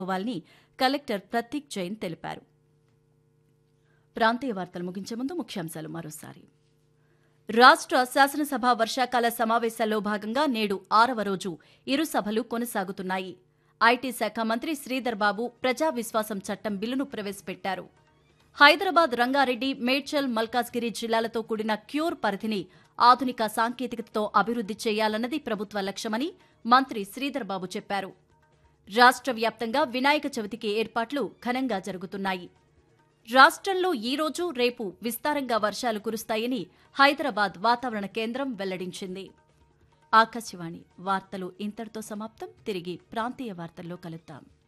చేసుకోవాలని కలెక్టర్ ప్రతీక్ జైన్ తెలిపారు ప్రాంతీయ వార్తలు ముగించే ముందు ముఖ్యాంశాలు మరోసారి రాష్ట్ర శాసనసభ వర్షాకాల సమావేశాల్లో భాగంగా నేడు ఆరవ రోజు ఇరు సభలు కొనసాగుతున్నాయి ఐటీ శాఖ మంత్రి శ్రీధర్ బాబు ప్రజా విశ్వాసం చట్టం బిల్లును ప్రవేశపెట్టారు హైదరాబాద్ రంగారెడ్డి మేడ్చల్ మల్కాజ్గిరి జిల్లాలతో కూడిన క్యూర్ పరిధిని ఆధునిక సాంకేతికతతో అభివృద్ది చేయాలన్నది ప్రభుత్వ లక్ష్యమని మంత్రి శ్రీధర్ బాబు చెప్పారు రాష్ట్ర వ్యాప్తంగా వినాయక చవితికి ఏర్పాట్లు ఘనంగా జరుగుతున్నాయి రాష్ట్రంలో ఈ రోజు రేపు విస్తారంగా వర్షాలు కురుస్తాయని హైదరాబాద్ వాతావరణ కేంద్రం వెల్లడించింది ఆకాశవాణి వార్తలు ఇంతటితో సమాప్తం తిరిగి ప్రాంతీయ వార్తల్లో కలుద్దాం